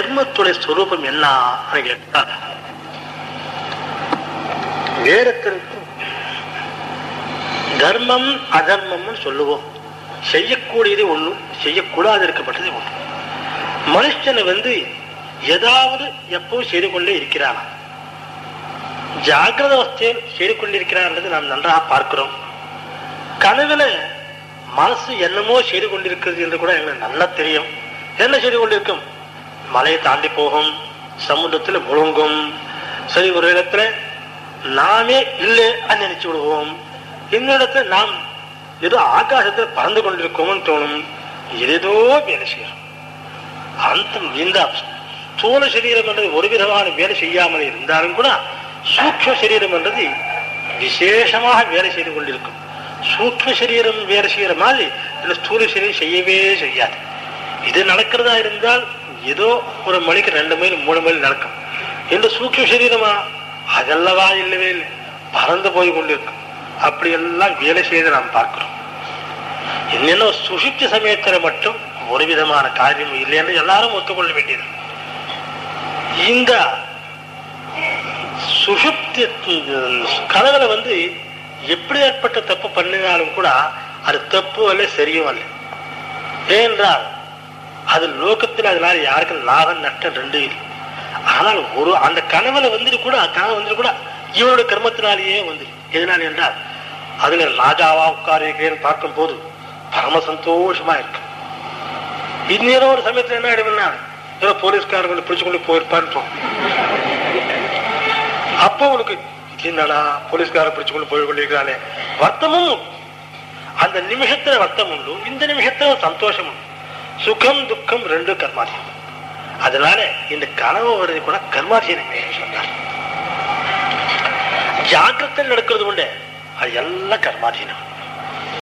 தர்மத்துடைய ஸ்வரூபம் என்ன கேட்டார் வேதத்திற்கு தர்மம் அதர்மம்னு சொல்லுவோம் செய்யக்கூடியது ஒண்ணு செய்யக்கூடாது இருக்கப்பட்டது ஒண்ணு மனுஷனை வந்து ஏதாவது எப்போ செய்து கொண்டே இருக்கிறானா ஜாகிரத அவஸ்தையில் செய்து கொண்டிருக்கிறான்றது நாம் நன்றாக பார்க்கிறோம் கனவுல மனசு என்னமோ செய்து கொண்டிருக்கிறது என்று கூட எங்களுக்கு நல்லா தெரியும் என்ன செய்து கொண்டிருக்கும் மலையை தாண்டி போகும் சமுத்திரத்தில் முழுங்கும் சரி ஒரு இடத்துல நாமே இல்லை நினைச்சு விடுவோம் இந்த இடத்துல நாம் ஏதோ ஆகாசத்தில் பறந்து கொண்டிருக்கோம்னு தோணும் ஏதோ வேலை செய்யறோம் அந்த இந்த ஸ்தூல சரீரம் என்றது ஒரு விதமான வேலை செய்யாமல் இருந்தாலும் கூட சூக்ம சரீரம் என்றது விசேஷமாக வேலை செய்து கொண்டிருக்கும் சூக்ம சரீரம் வேலை செய்யற மாதிரி இந்த ஸ்தூல சரீரம் செய்யவே செய்யாது இது நடக்கிறதா இருந்தால் ஏதோ ஒரு மணிக்கு ரெண்டு மைல் மூணு மைல் நடக்கும் இந்த சூக்ம சரீரமா அதல்லவா இல்லவே இல்லை பறந்து போய் கொண்டிருக்கும் அப்படி எல்லாம் வேலை செய்து நாம் பார்க்கிறோம் என்னென்ன சுஷிப்தி சமயத்தில் மட்டும் ஒரு விதமான காரியம் இல்லை என்று எல்லாரும் ஒத்துக்கொள்ள வேண்டியது இந்த சுஷுப்தி கனவுல வந்து எப்படி ஏற்பட்ட தப்பு பண்ணினாலும் கூட அது தப்பு அல்ல சரியும் அல்ல ஏனென்றால் அது லோகத்தில் அதனால யாருக்கும் லாபம் நஷ்டம் ரெண்டு இல்லை ஆனால் ஒரு அந்த கனவுல வந்துட்டு கூட கனவு வந்துட்டு கூட இவனுடைய கர்மத்தினாலேயே வந்து எதனால் என்றால் அதுல ராஜாவா உட்காருக்கிறேன்னு பார்க்கும் போது பரம சந்தோஷமா இருக்கு இந்நேரம் ஒரு சமயத்துல என்ன ஆயிடும்னா ஏதோ போலீஸ்காரங்க கொண்டு பிடிச்சு கொண்டு போயிருப்பான்னு தோணும். அப்போ உனக்கு என்னடா போலீஸ்காரன் பிடிச்சு கொண்டு போய் கொண்டிருக்கிறானே வருத்தமும் உண்டு. அந்த நிமிஷத்துல வருத்தம் உண்டு இந்த நிமிஷத்துல ஒரு சந்தோஷம் உண்டு சுகம் துக்கம் ரெண்டு கர்மாதீனம் அதனால இந்த கனவு வருது கூட கர்மாதீனம் சொன்னார் ஜாக்கிரத்தில் நடக்கிறது உண்டு அது எல்லாம் கர்மாதீனம்